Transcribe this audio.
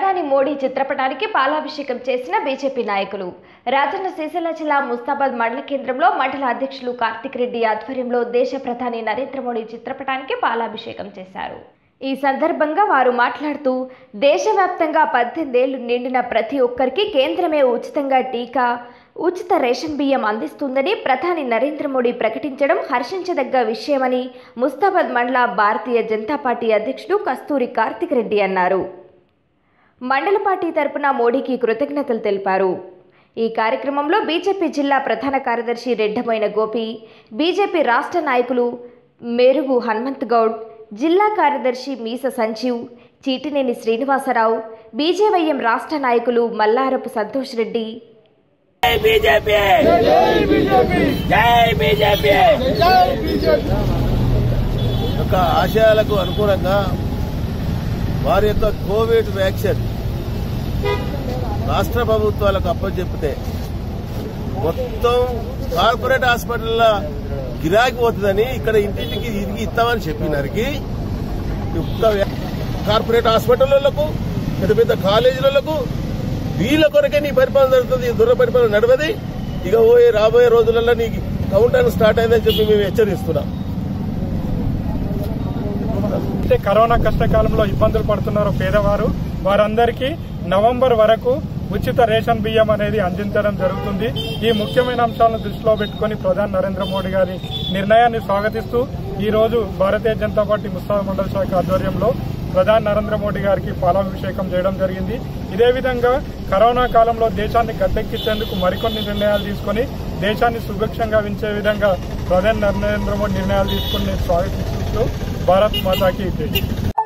ప్రధాని మోడీ చిత్రపటానికి పాలాభిషేకం చేసిన బీజేపీ నాయకులు రాజన్న సిరిసిల్ల జిల్లా ముస్తాబాద్ మండల కేంద్రంలో మండల అధ్యక్షులు కార్తిక్ రెడ్డి ఆధ్వర్యంలో దేశ ప్రధాని నరేంద్ర మోడీ చిత్రపటానికి పాలాభిషేకం చేశారు ఈ సందర్భంగా వారు మాట్లాడుతూ దేశవ్యాప్తంగా పద్దెనిమిదేళ్లు నిండిన ప్రతి ఒక్కరికి కేంద్రమే ఉచితంగా టీకా ఉచిత రేషన్ బియ్యం అందిస్తుందని ప్రధాని నరేంద్ర మోడీ ప్రకటించడం హర్షించదగ్గ విషయమని ముస్తాబాద్ మండల భారతీయ జనతా పార్టీ అధ్యక్షుడు కస్తూరి కార్తిక్ రెడ్డి అన్నారు మండల పార్టీ తరపున మోడీకి కృతజ్ఞతలు తెలిపారు ఈ కార్యక్రమంలో బీజేపీ జిల్లా ప్రధాన కార్యదర్శి రెడ్డమైన గోపి బీజేపీ రాష్ట్ర నాయకులు మెరుగు హనుమంత్ గౌడ్ జిల్లా కార్యదర్శి మీస సంజీవ్ చీటినేని శ్రీనివాసరావు బీజేవైఎం రాష్ట్ర నాయకులు మల్లారపు సంతోష్ రెడ్డి జై బీజేపీ జై బీజేపీ యొక్క ఆశయాలకు అనుగుణంగా వారి యొక్క కోవిడ్ వ్యాక్సిన్ రాష్ట్ర ప్రభుత్వాలకు అప్పచెప్పితే మొత్తం కార్పొరేట్ హాస్పిటల్ల గిరాకీ పోతుందని ఇక్కడ ఇంటింటికి తిరిగి ఇస్తామని చెప్పినరికి ఒక్క వ్యా- కార్పొరేట్ హాస్పిటళ్లకు పెద్ద పెద్ద కాలేజీలకు వీళ్ళ కొరకే నీ పరిపాలన జరుగుతుంది ఈ దుర్ర పరిపాలన నడవది ఇక పోయే రాబోయే రోజులలో నీకు కౌంటర్ స్టార్ట్ అయిందని చెప్పి మేము హెచ్చరిస్తున్నాం అయితే కరోనా కష్టకాలంలో ఇబ్బందులు పడుతున్నారో పేదవారు వారందరికీ నవంబర్ వరకు ఉచిత రేషన్ బియ్యం అనేది అందించడం జరుగుతుంది ఈ ముఖ్యమైన అంశాలను దృష్టిలో పెట్టుకుని ప్రధాని నరేంద్ర మోడీ గారి నిర్ణయాన్ని స్వాగతిస్తూ ఈ రోజు భారతీయ జనతా పార్టీ ముస్తాబ్ మండల శాఖ ఆధ్వర్యంలో ప్రధాని నరేంద్ర మోడీ గారికి పాలాభిషేకం చేయడం జరిగింది ఇదే విధంగా కరోనా కాలంలో దేశాన్ని గట్టెక్కించేందుకు మరికొన్ని నిర్ణయాలు తీసుకొని దేశాన్ని సుభిక్షంగా ఉంచే విధంగా ప్రధాని నరేంద్ర మోడీ నిర్ణయాలు తీసుకుని నేను స్వాగతిస్తూ భారత్ మాతాకి జై